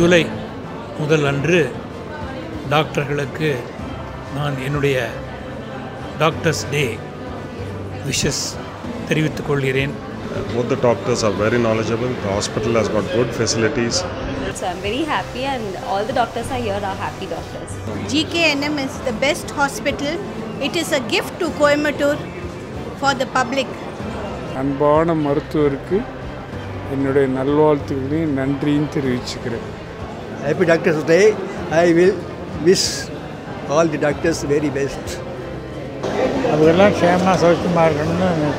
ஜூலை முதல் அன்று டாக்டர்களுக்கு நான் என்னுடைய டாக்டர்ஸ் டே விஷஸ் தெரிவித்துக் கொள்கிறேன் Both the doctors are very knowledgeable. The hospital has got good facilities. So I'm very happy, and all the doctors are here are happy doctors. GKNM is the best hospital. It is a gift to Coimbatore for the public. அன்பான மருத்துவருக்கு என்னுடைய நல்வாழ்த்துக்களையும் நன்றியும் தெரிவிச்சுக்கிறேன் Happy Doctors Day. I will wish all the doctors very best. அவங்கெல்லாம் க்ஷேமா சௌக்கியமாக இருக்கணும்னு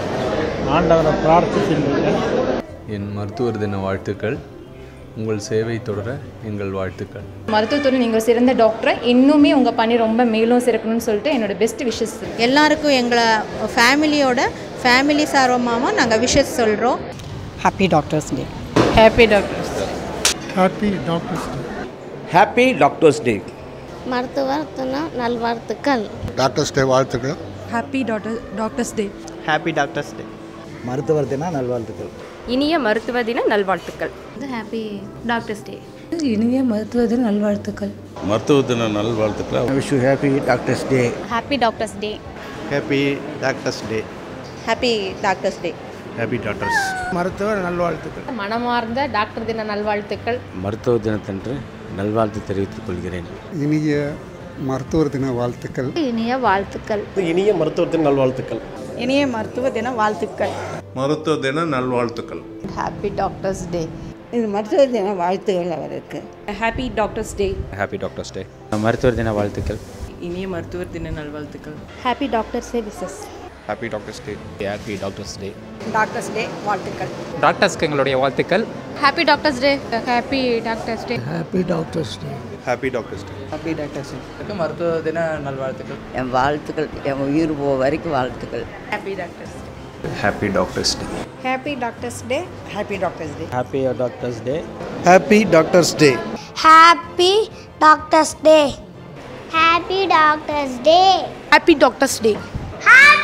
ஆண்டவரை பிரார்த்திக்கின்றேன் என் மருத்துவர் தின வாழ்த்துக்கள் உங்கள் சேவை தொடர எங்கள் வாழ்த்துக்கள் மருத்துவத்துறை நீங்கள் சிறந்த டாக்டரை இன்னுமே உங்கள் பணி ரொம்ப மேலும் சிறக்கணும்னு சொல்லிட்டு என்னோட பெஸ்ட் விஷஸ் எல்லாருக்கும் எங்களை ஃபேமிலியோட ஃபேமிலி சார்பமாக நாங்கள் விஷஸ் சொல்கிறோம் happy doctors day happy doctors happy doctors Happy Doctors Day. மருத்துவர் தின நல்வாழ்த்துக்கள் டாக்டர்ஸ் டே வாழ்த்துக்கள் happy doctor doctors day Happy Doctors Day. மருத்துவர் தின நல்வாழ்த்துக்கள் இனிய மருத்துவ தின நல்வாழ்த்துக்கள் ஹாப்பி டாக்டர்ஸ் டே இனிய மருத்துவ தின நல்வாழ்த்துக்கள் மருத்துவ தின நல்வாழ்த்துக்கள் wish you happy doctors day happy doctors day Happy Doctors Day. Happy doctors day Happy Doctors. மருத்துவ நல்வாழ்த்துக்கள் மனமார்ந்த டாக்டர் தின நல்வாழ்த்துக்கள் மருத்துவ தினத்தன்று நல்வாழ்த்து தெரிவித்துக் கொள்கிறேன் இனிய மருத்துவர் தின வாழ்த்துக்கள் இனிய வாழ்த்துக்கள் இனிய மருத்துவத்தின் நல்வாழ்த்துக்கள் இனிய மருத்துவ தின வாழ்த்துக்கள் மருத்துவ தின நல்வாழ்த்துக்கள் ஹாப்பி டாக்டர்ஸ் டே இது மருத்துவ தின வாழ்த்துக்கள் அவருக்கு happy doctors day happy doctors day மருத்துவர் தின வாழ்த்துக்கள் இனிய மருத்துவர் தின நல்வாழ்த்துக்கள் happy doctors day wishes happy doctors day happy doctors day doctors day வாழ்த்துக்கள் டாக்டர்ஸ்க்கு எங்களுடைய வாழ்த்துக்கள் happy doctors day happy doctors day happy doctors day Happy Doctors Day. Happy doctors day மருத்துவ தின நல்வாழ்த்துக்கள் என் வாழ்த்துக்கள் என் உயிர் போ வரைக்கும் வாழ்த்துக்கள் happy doctors happy doctors day happy doctors day happy doctors day happy doctors day Happy Doctors Day. Happy doctors day happy doctors day happy doctors day happy